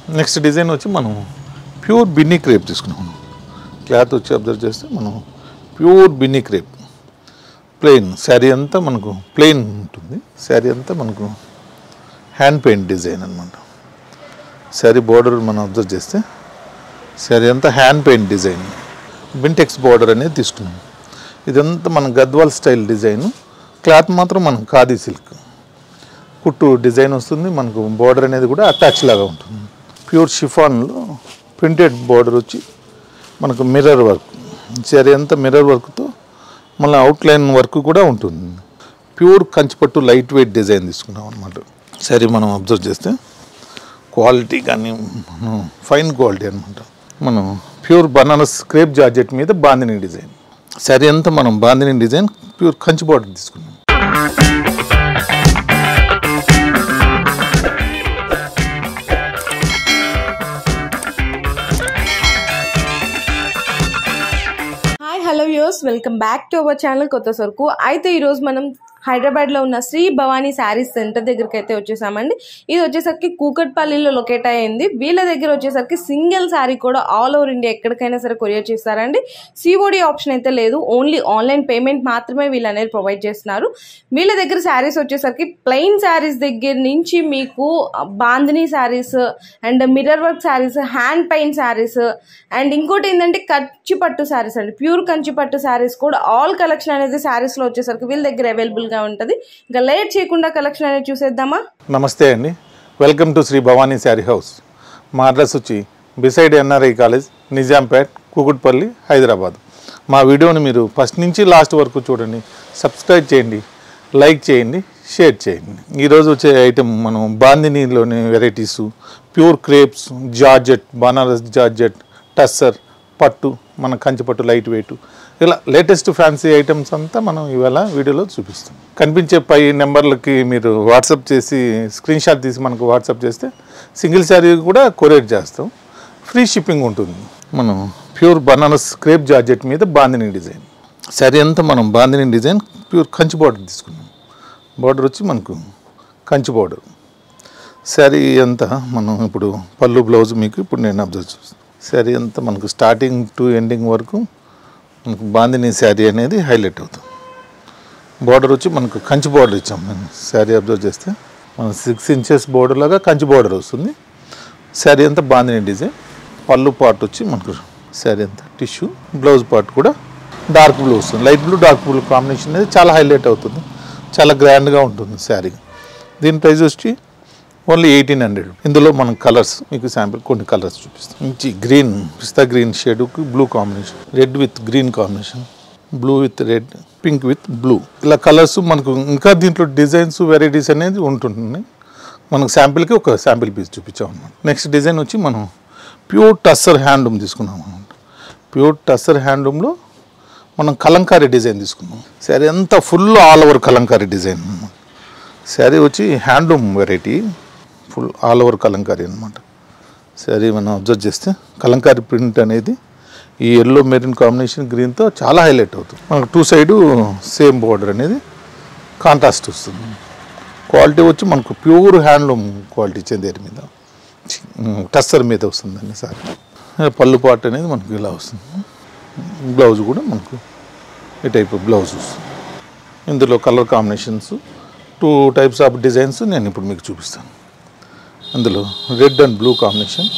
Next design వచ్చి మనం pure Binny crepe తీసుకున్నాం క్లాత్ వచ్చి అబ్జర్వ్ చేస్తే మనం pure Binny crepe plain sari అంతా మనకు ప్లెయిన్ ఉంటుంది శారీ అంతా మనకు హ్యాండ్ పెయింట్ డిజైన్ అనమాట శారీ బార్డర్ మనం అబ్జర్వ్ చేస్తే శారీ అంతా hand paint design Bintex border అనేది తీసుకున్నాం ఇదంతా మన గద్వాల్ స్టైల్ డిజైన్ క్లాత్ మాత్రం మనం ఖాదీ సిల్క్ కుట్టు డిజైన్ వస్తుంది మనకు బార్డర్ అనేది కూడా అటాచ్ లాగా ఉంటుంది ప్యూర్ షిఫాన్లో ప్రింటెడ్ బార్డర్ వచ్చి మనకు మిర్రర్ వర్క్ సరే అంతా మిర్రర్ వర్క్తో మళ్ళీ అవుట్లైన్ వర్క్ కూడా ఉంటుంది ప్యూర్ కంచిపట్టు లైట్ వెయిట్ డిజైన్ తీసుకున్నాం అనమాట సరే మనం అబ్జర్వ్ చేస్తే క్వాలిటీ కానీ మనం ఫైన్ క్వాలిటీ అనమాట మనం ప్యూర్ బనారస్ క్రేప్ జార్జెట్ మీద బాందిని డిజైన్ సరే అంతా మనం bandhani design pure Kanchi border తీసుకున్నాం hi hello views welcome back to our channel కొత్త సరుకు అయితే ఈరోజు మనం హైదరాబాద్లో ఉన్న శ్రీ భవానీ శారీస్ సెంటర్ దగ్గరికి అయితే వచ్చేసామండి ఇది వచ్చేసరికి కూకట్పల్లిలో లొకేట్ అయ్యింది వీళ్ళ దగ్గర వచ్చేసరికి సింగిల్ శారీ కూడా ఆల్ ఓవర్ ఇండియా ఎక్కడికైనా సరే కొరియర్ చేస్తారండి సిఓడి ఆప్షన్ అయితే లేదు ఓన్లీ ఆన్లైన్ పేమెంట్ మాత్రమే వీళ్ళు అనేది ప్రొవైడ్ చేస్తున్నారు వీళ్ళ దగ్గర శారీస్ వచ్చేసరికి ప్లెయిన్ శారీస్ దగ్గర నుంచి మీకు bandhani saris and mirror work saris hand paint saris and ఇంకోటి ఏంటంటే కంచి పట్టు శారీస్ అండి ప్యూర్ కంచి పట్టు శారీస్ కూడా ఆల్ కలెక్షన్ అనేది శారీస్లో వచ్చేసరికి వీళ్ళ దగ్గర అవైలబుల్గా ఉంటుంది ఇంకా లేట్ చేయకుండా కలెక్షన్ అనేది చూసేద్దామా నమస్తే అండి welcome to Shri Bhavani sari house మా అడ్రస్ వచ్చి beside NRI college Nizampet Kukatpally Hyderabad మా వీడియోని మీరు ఫస్ట్ నుంచి లాస్ట్ వరకు చూడండి సబ్స్క్రైబ్ చేయండి లైక్ చేయండి షేర్ చేయండి ఈరోజు వచ్చే ఐటెం మనం బాందినీలోని varieties pure crepes georgette Banaras georgette tussar పట్టు మన కంచి పట్టు లైట్ వెయిట్ ఇలా లేటెస్ట్ ఫ్యాన్సీ ఐటమ్స్ అంతా మనం ఇవాళ వీడియోలో చూపిస్తాం కనిపించే పై నెంబర్లకి మీరు వాట్సాప్ చేసి స్క్రీన్ షాట్ తీసి మనకు వాట్సాప్ చేస్తే సింగిల్ శారీ కూడా కొరియర్ చేస్తాం ఫ్రీ షిప్పింగ్ ఉంటుంది మనం ప్యూర్ బనారస్ క్రేప్ జార్జెట్ మీద బాందిని డిజైన్ శారీ అంతా మనం bandhani design pure Kanchi border తీసుకున్నాం బార్డర్ వచ్చి మనకు కంచి బార్డర్ శారీ అంతా మనం ఇప్పుడు పళ్ళు బ్లౌజ్ మీకు ఇప్పుడు నేను అబ్జర్వ్ చేస్తాను శారీ అంతా మనకు స్టార్టింగ్ టు ఎండింగ్ వరకు మనకు బాందిని శారీ అనేది హైలైట్ అవుతుంది బార్డర్ వచ్చి మనకు కంచి బార్డర్ ఇచ్చాం మేము శారీ అబ్జర్వ్ చేస్తే మన సిక్స్ ఇంచెస్ బార్డర్ లాగా కంచి బార్డర్ వస్తుంది శారీ అంతా బాందిని డిజైన్ పళ్ళు పార్ట్ వచ్చి మనకు శారీ అంతా టిష్యూ బ్లౌజ్ పార్ట్ కూడా డార్క్ బ్లూ వస్తుంది light blue dark blue combination అనేది చాలా హైలైట్ అవుతుంది చాలా గ్రాండ్గా ఉంటుంది శారీ దీని ప్రైస్ వచ్చి ఓన్లీ ఎయిటీన్ హండ్రెడ్ ఇందులో మనం కలర్స్ మీకు శాంపిల్ కొన్ని కలర్స్ చూపిస్తాం మంచి గ్రీన్ పిస్తా గ్రీన్ షేడ్కి blue combination red with green combination blue with red pink with blue ఇలా కలర్స్ మనకు ఇంకా దీంట్లో డిజైన్స్ వెరైటీస్ అనేది ఉంటుంటుంది మనకు శాంపిల్కి ఒక శాంపిల్ పీస్ చూపించాం అనమాట నెక్స్ట్ డిజైన్ వచ్చి మనం ప్యూర్ టస్సర్ హ్యాండ్లూమ్ తీసుకున్నాం అనమాట ప్యూర్ టస్సర్ హ్యాండ్లూమ్లో మనం కలంకారీ డిజైన్ తీసుకున్నాం శారీ అంతా full all over Kalamkari design అన్నమాట శారీ వచ్చి handloom variety full all over Kalamkari అనమాట శారీ మనం అబ్జర్వ్ చేస్తే కలంకారీ ప్రింట్ అనేది ఈ ఎల్లో మెరిన్ కాంబినేషన్ గ్రీన్తో చాలా హైలైట్ అవుతుంది మనకు టూ సైడు సేమ్ బార్డర్ అనేది కాంట్రాస్ట్ వస్తుంది క్వాలిటీ వచ్చి మనకు ప్యూర్ హ్యాండ్లూమ్ క్వాలిటీ చందేరి మీద టస్సర్ మీద వస్తుందండి సారీ పళ్ళు పాట్ అనేది మనకు ఇలా వస్తుంది బ్లౌజ్ కూడా మనకు ఈ టైప్ బ్లౌజ్ వస్తుంది ఇందులో colour combinations two types of designs నేను ఇప్పుడు మీకు చూపిస్తాను అందులో red and blue combination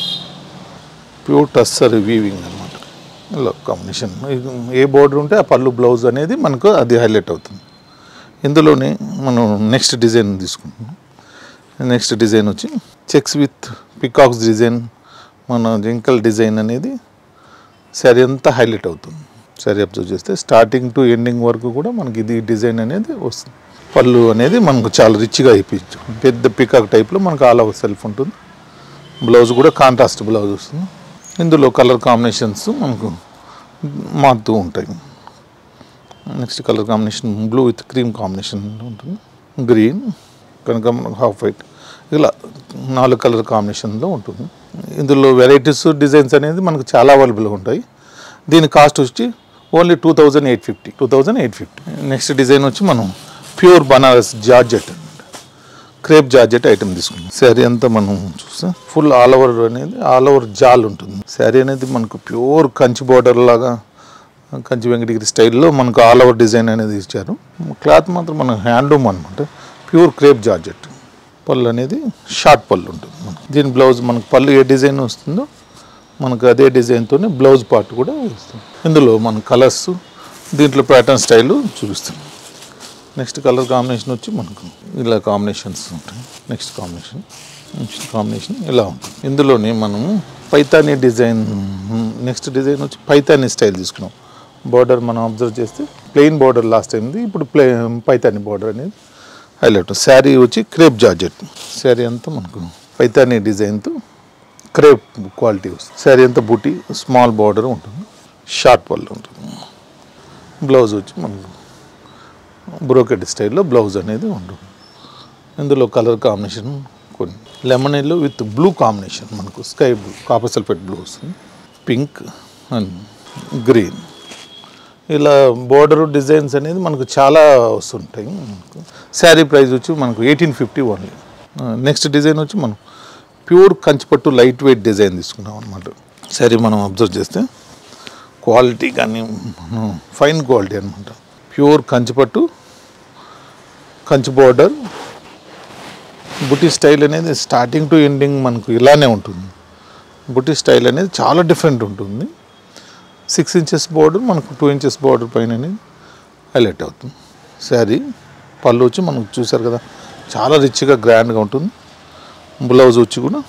pure tussar weaving అనమాట ఇలా కాంబినేషన్ ఇది ఏ బోర్డర్ ఉంటే ఆ పళ్ళు బ్లౌజ్ అనేది మనకు అది హైలైట్ అవుతుంది ఇందులోనే మనం నెక్స్ట్ డిజైన్ తీసుకుంటున్నాం నెక్స్ట్ డిజైన్ వచ్చి చెక్స్ విత్ పికాక్స్ డిజైన్ మన జింకల్ డిజైన్ అనేది శారీ అంతా హైలైట్ అవుతుంది శారీ అబ్జర్వ్ చేస్తే స్టార్టింగ్ టు ఎండింగ్ వరకు కూడా మనకి ఇది డిజైన్ అనేది వస్తుంది పళ్ళు అనేది మనకు చాలా రిచ్గా అయిపోయించు పెద్ద పికాక్ టైప్లో మనకు ఆల్ ఓవర్ సెల్ఫ్ ఉంటుంది బ్లౌజ్ కూడా కాంట్రాస్ట్ బ్లౌజ్ వస్తుంది ఇందులో కలర్ కాంబినేషన్స్ మనకు మారుతూ ఉంటాయి next colour combination blue with cream combination ఉంటుంది గ్రీన్ కనుక హాఫ్ వైట్ ఇలా నాలుగు కలర్ కాంబినేషన్లో ఉంటుంది ఇందులో వెరైటీస్ డిజైన్స్ అనేది మనకు చాలా అవైలబుల్గా ఉంటాయి దీని కాస్ట్ వచ్చి only two thousand eight fifty two thousand eight fifty next design వచ్చి మనం pure Banaras georgette crepe georgette item తీసుకున్నాం శారీ అంతా మనం చూస్తే ఫుల్ ఆల్ ఓవర్ అనేది ఆల్ ఓవర్ జాల్ ఉంటుంది శారీ అనేది మనకు ప్యూర్ కంచి బార్డర్ లాగా కంచి వెంకటగిరి స్టైల్లో మనకు ఆల్ ఓవర్ డిజైన్ అనేది ఇచ్చారు క్లాత్ మాత్రం మన హ్యాండ్లూమ్ అనమాట ప్యూర్ క్రేప్ జార్జెట్ పళ్ళు అనేది షార్ట్ పళ్ళు ఉంటుంది మనకు. దీని బ్లౌజ్ మనకు పళ్ళు ఏ డిజైన్ వస్తుందో మనకు అదే డిజైన్తోనే బ్లౌజ్ పార్ట్ కూడా ఇస్తుంది ఇందులో మన కలర్స్ దీంట్లో ప్యాటర్న్ స్టైల్ చూపిస్తాం నెక్స్ట్ కలర్ కాంబినేషన్ వచ్చి మనకు ఇలా కాంబినేషన్స్ ఉంటాయి నెక్స్ట్ కాంబినేషన్ నెక్స్ట్ కాంబినేషన్ ఇలా ఉంటుంది ఇందులోనే మనము పైతానీ డిజైన్ నెక్స్ట్ డిజైన్ వచ్చి పైతానీ స్టైల్ తీసుకున్నాం బార్డర్ మనం అబ్జర్వ్ చేస్తే ప్లెయిన్ బార్డర్ లాస్ట్ అయింది ఇప్పుడు ప్లే పైతానీ బార్డర్ అనేది హైలైట్ శారీ వచ్చి క్రేప్ జార్జెట్ శారీ అంతా మనకు పైతానీ డిజైన్తో క్రేప్ క్వాలిటీ వస్తుంది శారీ అంతా బూటీ స్మాల్ బార్డర్ ఉంటుంది షార్ట్ పళ్ళు ఉంటుంది బ్లౌజ్ వచ్చి మనకు బ్రోకెట్ స్టైల్లో బ్లౌజ్ అనేది ఉంటుంది ఇందులో కలర్ కాంబినేషన్ కొన్ని lemon yellow with blue combination మనకు sky blue copper sulphate blue వస్తుంది పింక్ అండ్ గ్రీన్ ఇలా బోర్డర్ డిజైన్స్ అనేది మనకు చాలా వస్తుంటాయి మనకు శారీ ప్రైస్ వచ్చి మనకు eighteen fifty only next design వచ్చి మనం ప్యూర్ కంచిపట్టు లైట్ వెయిట్ డిజైన్ తీసుకున్నాం అనమాట శారీ మనం అబ్జర్వ్ చేస్తే క్వాలిటీ కానీ ఫైన్ క్వాలిటీ అనమాట ప్యూర్ కంచిపట్టు కంచి బోర్డర్ బుటీ స్టైల్ అనేది స్టార్టింగ్ టు ఎండింగ్ మనకు ఇలానే ఉంటుంది బుటీ స్టైల్ అనేది చాలా డిఫరెంట్ ఉంటుంది సిక్స్ ఇంచెస్ బోర్డర్ మనకు టూ ఇంచెస్ బోర్డర్ పైన అనేది హైలైట్ అవుతుంది శారీ పళ్ళు వచ్చి మనకు చూసారు కదా చాలా రిచ్గా గ్రాండ్గా ఉంటుంది బ్లౌజ్ వచ్చి కూడా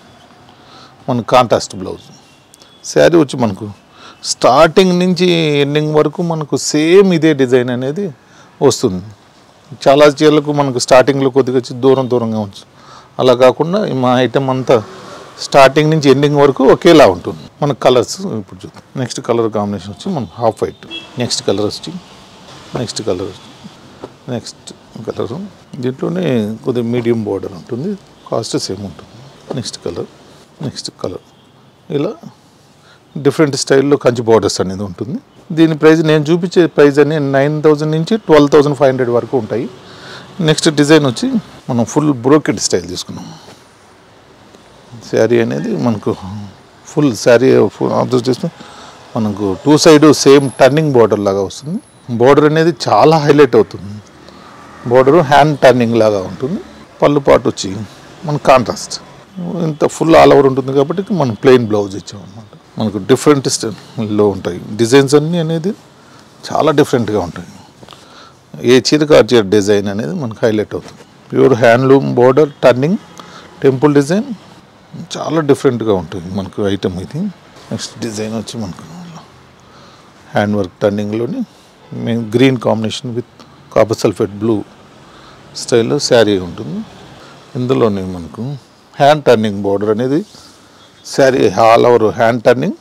మన కాంట్రాస్ట్ బ్లౌజ్ శారీ వచ్చి మనకు స్టార్టింగ్ నుంచి ఎండింగ్ వరకు మనకు సేమ్ ఇదే డిజైన్ అనేది వస్తుంది చాలా చీరలకు మనకు స్టార్టింగ్లో కొద్దిగా చి- దూరం దూరంగా ఉంచు అలా కాకుండా ఈ మా ఐటమ్ అంతా స్టార్టింగ్ నుంచి ఎండింగ్ వరకు ఒకేలా ఉంటుంది మన కలర్స్ ఇప్పుడు చూద్దాం నెక్స్ట్ కలర్ కాంబినేషన్ వచ్చి మన హాఫ్ వైట్ నెక్స్ట్ కలర్ వచ్చి నెక్స్ట్ కలర్ నెక్స్ట్ కలర్ దీంట్లోనే కొద్దిగా మీడియం బోర్డర్ ఉంటుంది కాస్ట్ సేమ్ ఉంటుంది నెక్స్ట్ కలర్ నెక్స్ట్ కలర్ ఇలా డిఫరెంట్ స్టైల్లో కంచి బార్డర్స్ అనేది ఉంటుంది దీని ప్రైస్ నేను చూపించే ప్రైస్ అని నైన్ థౌజండ్ నుంచి ట్వెల్వ్ థౌజండ్ ఫైవ్ హండ్రెడ్ వరకు ఉంటాయి నెక్స్ట్ డిజైన్ వచ్చి మనం ఫుల్ బ్రోకెడ్ స్టైల్ తీసుకున్నాం శారీ అనేది మనకు ఫుల్ శారీ అబ్జర్వ్ చేస్తే మనకు two side same turning border లాగా వస్తుంది బార్డర్ అనేది చాలా హైలైట్ అవుతుంది బార్డర్ హ్యాండ్ టర్నింగ్ లాగా ఉంటుంది పళ్ళు పాటు వచ్చి మన కాంట్రాస్ట్ ఇంత ఫుల్ ఆల్ ఓవర్ ఉంటుంది కాబట్టి మనం ప్లెయిన్ బ్లౌజ్ ఇచ్చాం అనమాట మనకు డిఫరెంట్ స్టైల్లో ఉంటాయి డిజైన్స్ అన్నీ అనేది చాలా డిఫరెంట్గా ఉంటాయి ఏ చీర కార్చే డిజైన్ అనేది మనకు హైలైట్ అవుతుంది pure handloom border turning temple design చాలా డిఫరెంట్గా ఉంటుంది మనకు ఐటమ్ ఇది నెక్స్ట్ డిజైన్ వచ్చి మనకు హ్యాండ్ వర్క్ టర్నింగ్లోని మేము green combination with copper sulphate blue స్టైల్లో శారీ ఉంటుంది ఇందులోనే మనకు హ్యాండ్ టర్నింగ్ బోర్డర్ అనేది sari all over hand turning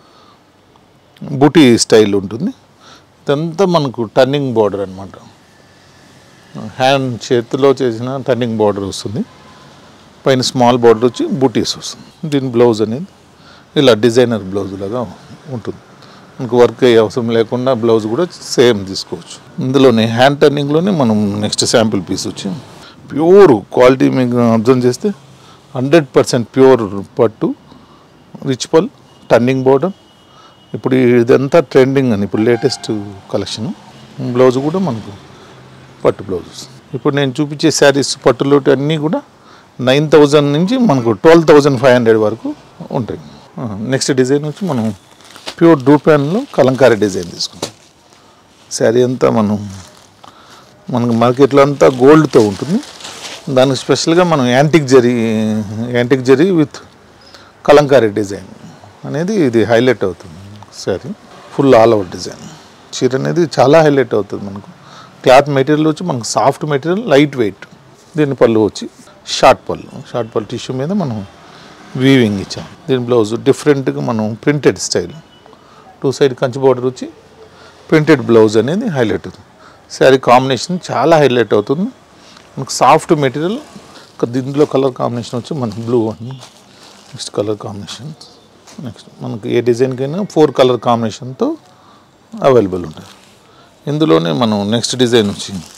బుటీ స్టైల్ ఉంటుంది ఇదంతా మనకు టర్నింగ్ బోర్డర్ అనమాట హ్యాండ్ చేతిలో చేసిన టర్నింగ్ బోర్డర్ వస్తుంది పైన స్మాల్ బోర్డర్ వచ్చి బూటీస్ వస్తుంది దీని బ్లౌజ్ అనేది ఇలా డిజైనర్ బ్లౌజ్ లాగా ఉంటుంది మనకు వర్క్ అయ్యే అవసరం లేకుండా బ్లౌజ్ కూడా సేమ్ తీసుకోవచ్చు ఇందులోనే హ్యాండ్ టర్నింగ్లోనే మనం నెక్స్ట్ శాంపిల్ పీస్ వచ్చి ప్యూర్ క్వాలిటీ మీకు అబ్జర్వ్ చేస్తే హండ్రెడ్ పర్సెంట్ ప్యూర్ పట్టు రిచ్ పల్ టర్నింగ్ బోర్డర్ ఇప్పుడు ఇదంతా ట్రెండింగ్ అని ఇప్పుడు లేటెస్ట్ కలెక్షన్ బ్లౌజ్ కూడా మనకు పట్టు బ్లౌజెస్ ఇప్పుడు నేను చూపించే శారీస్ పట్టులోటి అన్నీ కూడా నైన్ థౌజండ్ నుంచి మనకు ట్వెల్వ్ థౌజండ్ ఫైవ్ హండ్రెడ్ వరకు ఉంటాయి నెక్స్ట్ డిజైన్ వచ్చి మనం ప్యూర్ డూపాన్లో కలంకారీ డిజైన్ తీసుకుంటాం శారీ అంతా మనం మనకు మార్కెట్లో అంతా గోల్డ్తో ఉంటుంది దానికి స్పెషల్గా మనం antique zari antique zari with kalamkari design అనేది ఇది హైలైట్ అవుతుంది sari full all over design చీర అనేది చాలా హైలైట్ అవుతుంది మనకు క్లాత్ మెటీరియల్ వచ్చి మనకు సాఫ్ట్ మెటీరియల్ లైట్ వెయిట్ దీని పళ్ళు వచ్చి షార్ట్ పళ్ళు షార్ట్ పళ్ళు టిష్యూ మీద మనం వీవింగ్ ఇచ్చాం దీని బ్లౌజ్ డిఫరెంట్గా మనం printed style two side Kanchi border వచ్చి ప్రింటెడ్ బ్లౌజ్ అనేది హైలైట్ అవుతుంది శారీ కాంబినేషన్ చాలా హైలైట్ అవుతుంది మనకు సాఫ్ట్ మెటీరియల్ దీంట్లో కలర్ కాంబినేషన్ వచ్చి మనకు బ్లూ అని నెక్స్ట్ కలర్ కాంబినేషన్ నెక్స్ట్ మనకు ఏ డిజైన్కైనా ఫోర్ కలర్ కాంబినేషన్తో అవైలబుల్ ఉంటుంది ఇందులోనే మనం నెక్స్ట్ డిజైన్ వచ్చి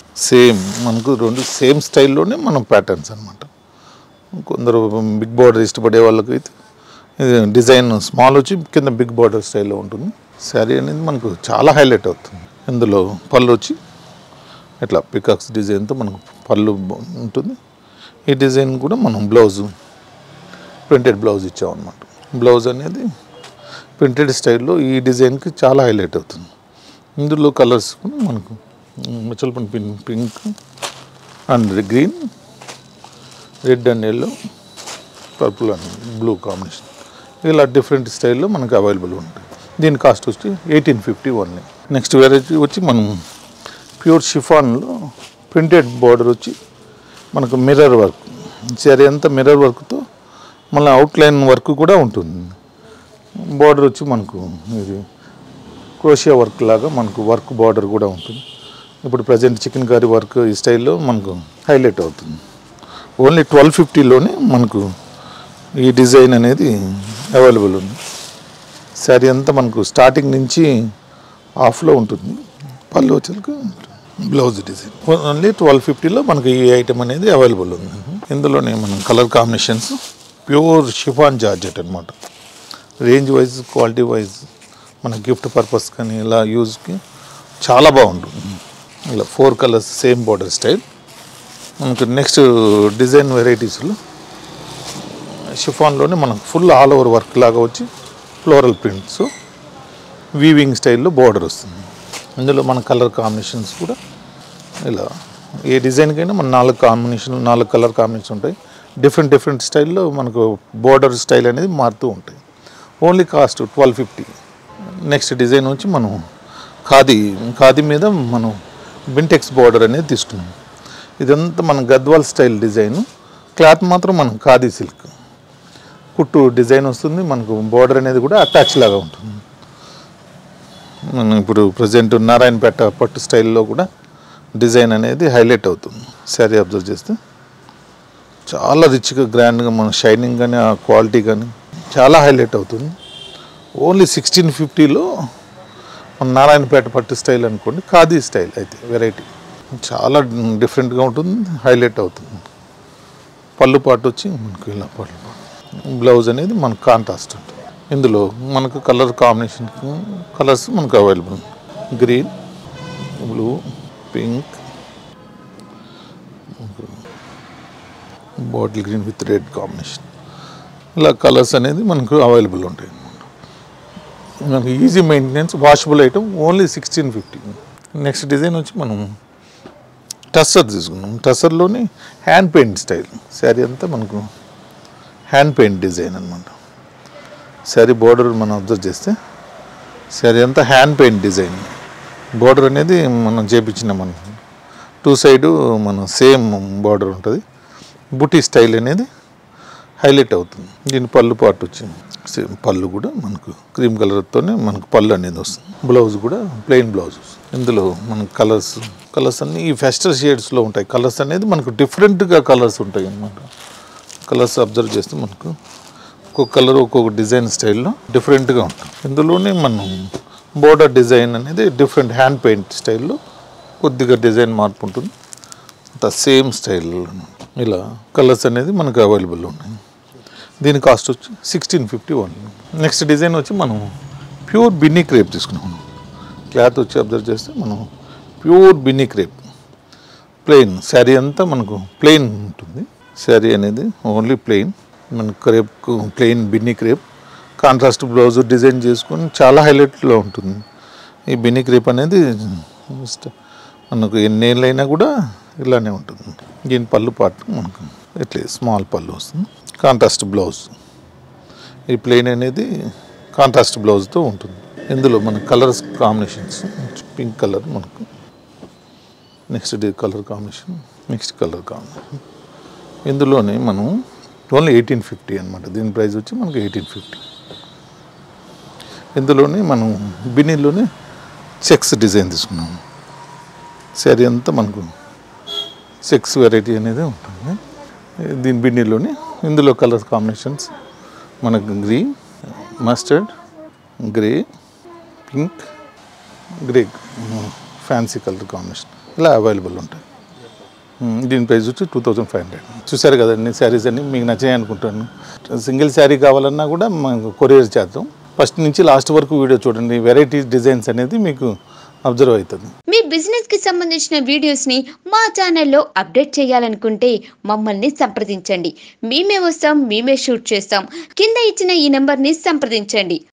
సేమ్ మనకు రెండు సేమ్ స్టైల్లోనే మనం ప్యాటర్న్స్ అనమాట కొందరు బిగ్ బార్డర్ ఇష్టపడే వాళ్ళకి అయితే ఇది డిజైన్ స్మాల్ వచ్చి కింద బిగ్ బార్డర్ స్టైల్లో ఉంటుంది శారీ అనేది మనకు చాలా హైలైట్ అవుతుంది ఇందులో పళ్ళు వచ్చి ఇట్లా పికాక్స్ డిజైన్తో మనకు పళ్ళు బ- ఉంటుంది ఈ డిజైన్ కూడా మనం బ్లౌజ్ ప్రింటెడ్ బ్లౌజ్ ఇచ్చామన్నమాట బ్లౌజ్ అనేది ప్రింటెడ్ స్టైల్లో ఈ డిజైన్కి చాలా హైలైట్ అవుతుంది ఇందులో కలర్స్ కూడా మనకు ముచ్చల్ pink pink and green red and yellow purple and blue combination ఇలా డిఫరెంట్ స్టైల్లో మనకు అవైలబుల్ ఉంటాయి దీని కాస్ట్ వచ్చి eighteen fifty only next variety వచ్చి మనం ప్యూర్ షిఫాన్లో ప్రింటెడ్ బార్డర్ వచ్చి మనకు మిర్రర్ వర్క్ సరే అంతా మిర్రర్ వర్క్తో మళ్ళీ అవుట్లైన్ వర్క్ కూడా ఉంటుంది బార్డర్ వచ్చి మనకు ఇది క్రోషియా వర్క్ లాగా మనకు వర్క్ బార్డర్ కూడా ఉంటుంది ఇప్పుడు ప్రజెంట్ చికెన్ కర్రీ వర్క్ ఈ స్టైల్లో మనకు హైలైట్ అవుతుంది ఓన్లీ ట్వెల్వ్ ఫిఫ్టీలోనే మనకు ఈ డిజైన్ అనేది అవైలబుల్ ఉంది శారీ అంతా మనకు స్టార్టింగ్ నుంచి ఆఫ్లో ఉంటుంది పళ్ళు వచ్చేలకు బ్లౌజ్ డిజైన్ ఓన్లీ ట్వెల్వ్ ఫిఫ్టీలో మనకి ఈ ఐటమ్ అనేది అవైలబుల్ ఉంది ఇందులోనే మనం colour combinations pure chiffon georgette అనమాట రేంజ్ వైజ్ క్వాలిటీ వైజ్ మన గిఫ్ట్ పర్పస్ కానీ ఇలా యూజ్కి చాలా బాగుంటుంది ఇలా four colours same border style మనకు నెక్స్ట్ డిజైన్ వెరైటీస్లో షిఫాన్లోనే మనకు ఫుల్ ఆల్ ఓవర్ వర్క్ లాగా వచ్చి ఫ్లోరల్ ప్రింట్స్ వీవింగ్ స్టైల్లో బార్డర్ వస్తుంది ఇందులో మన కలర్ కాంబినేషన్స్ కూడా ఇలా ఏ డిజైన్కైనా మన నాలుగు కాంబినేషన్ నాలుగు కలర్ కాంబినేషన్ ఉంటాయి డిఫరెంట్ డిఫరెంట్ స్టైల్లో మనకు బోర్డర్ స్టైల్ అనేది మారుతూ ఉంటాయి only cost twelve fifty next design వచ్చి మనం ఖాదీ ఖాదీ మీద మనం బింటెక్స్ బార్డర్ అనేది తీసుకున్నాం ఇదంతా మన గద్వాల్ స్టైల్ డిజైన్ క్లాత్ మాత్రం మనం ఖాదీ సిల్క్ కుట్టు డిజైన్ వస్తుంది మనకు బార్డర్ అనేది కూడా అటాచ్ లాగా ఉంటుంది మనం ఇప్పుడు ప్రజెంట్ నారాయణపేట పట్టు స్టైల్లో కూడా డిజైన్ అనేది హైలైట్ అవుతుంది శారీ అబ్జర్వ్ చేస్తే చాలా రిచ్గా గ్రాండ్గా మన షైనింగ్ కానీ ఆ క్వాలిటీ కానీ చాలా హైలైట్ అవుతుంది ఓన్లీ సిక్స్టీన్ ఫిఫ్టీలో మన నారాయణపేట పట్టు స్టైల్ అనుకోండి ఖాదీ స్టైల్ అయితే వెరైటీ చాలా డిఫరెంట్గా ఉంటుంది హైలైట్ అవుతుంది పళ్ళు పాటు వచ్చి మనకు ఇలా పళ్ళు పాటు బ్లౌజ్ అనేది మనకు కాంట్రాస్ట్ ఉంటుంది ఇందులో మనకు కలర్ కాంబినేషన్ కలర్స్ మనకు available green blue pink bottle green with red combination ఇలా కలర్స్ అనేది మనకు అవైలబుల్ ఉంటాయి మనకు easy maintenance washable item only sixteen fifty next design వచ్చి మనం టస్సర్ తీసుకున్నాం టస్సర్లోని హ్యాండ్ పెయింట్ స్టైల్ శారీ అంతా మనకు హ్యాండ్ పెయింట్ డిజైన్ అనమాట శారీ బోర్డర్ మనం అబ్జర్వ్ చేస్తే శారీ అంతా హ్యాండ్ పెయింట్ డిజైన్ బోర్డర్ అనేది మనం చేపించిన మనం టూ సైడు మన సేమ్ బార్డర్ ఉంటుంది బుటీ స్టైల్ అనేది హైలైట్ అవుతుంది దీని పళ్ళు పాటు వచ్చింది సేమ్ పళ్ళు కూడా మనకు క్రీమ్ కలర్తోనే మనకు పళ్ళు అనేది వస్తుంది బ్లౌజ్ కూడా ప్లెయిన్ బ్లౌజ్ ఇందులో మనకు కలర్స్ కలర్స్ అన్నీ ఈ ఫెస్టల్ షేడ్స్లో ఉంటాయి కలర్స్ అనేది మనకు డిఫరెంట్గా కలర్స్ ఉంటాయి అన్నమాట కలర్స్ అబ్జర్వ్ చేస్తే మనకు ఒక్కొక్క కలర్ ఒక్కొక్క డిజైన్ స్టైల్లో డిఫరెంట్గా ఉంటుంది ఇందులోనే మనం బోర్డర్ డిజైన్ అనేది డిఫరెంట్ హ్యాండ్ పెయింట్ స్టైల్లో కొద్దిగా డిజైన్ మార్పు ఉంటుంది అంత సేమ్ స్టైల్ ఇలా కలర్స్ అనేది మనకు అవైలబుల్ ఉన్నాయి దీని కాస్ట్ వచ్చి sixteen fifty one next design వచ్చి మనం ప్యూర్ బిన్నీ క్రేప్ తీసుకున్నాం క్లాత్ వచ్చి అబ్జర్వ్ చేస్తే మనం pure Binny crepe plain sari అంతా మనకు ప్లెయిన్ ఉంటుంది శారీ అనేది ఓన్లీ ప్లెయిన్ మన crepe plain Binny crepe contrast blouse design చేసుకొని చాలా హైలైట్లో ఉంటుంది ఈ బిన్నీ క్రేప్ అనేది స్ట్- మనకు ఎన్నేళ్ళైనా కూడా ఇలానే ఉంటుంది దీని పళ్ళు పాటు మనకు ఇట్లా స్మాల్ పళ్ళు వస్తుంది కాంట్రాస్ట్ బ్లౌజ్ ఈ ప్లెయిన్ అనేది కాంట్రాస్ట్ బ్లౌజ్తో ఉంటుంది ఇందులో మన కలర్స్ కాంబినేషన్స్ పింక్ కలర్ మనకు next day colour combination next colour combination ఇందులోనే మనం ఓన్లీ ఎయిటీన్ ఫిఫ్టీ అనమాట దీని ప్రైస్ వచ్చి మనకి ఎయిటీన్ ఫిఫ్టీ ఇందులోనే మనం బిన్నీలోనే చెక్స్ డిజైన్ తీసుకున్నాము శారీ అంతా మనకు చెక్స్ వెరైటీ అనేది ఉంటుంది దీని బిన్నీలోని ఇందులో కలర్ కాంబినేషన్స్ మనకు green mustard grey pink grey fancy colour combination ఇలా అవైలబుల్ ఉంటాయి మ్మ్. దీని ప్రైస్ వచ్చి టూ థౌజండ్ ఫైవ్ హండ్రెడ్ చూసారు కదండి శారీస్ అన్ని మీకు నచ్చాయి అనుకుంటాను సింగిల్ శారీ కావాలన్నా కూడా మనం కొరియర్ చేద్దాం ఫస్ట్ నుంచి లాస్ట్ వరకు వీడియో చూడండి వెరైటీస్ డిజైన్స్ అనేది మీకు అబ్జర్వ్ అవుతుంది మీ బిజినెస్ కి సంబంధించిన వీడియోస్ ని మా ఛానల్లో అప్డేట్ చేయాలనుకుంటే మమ్మల్ని సంప్రదించండి మేమే వస్తాం మేమే షూట్ చేస్తాం కింద ఇచ్చిన ఈ నెంబర్ ని సంప్రదించండి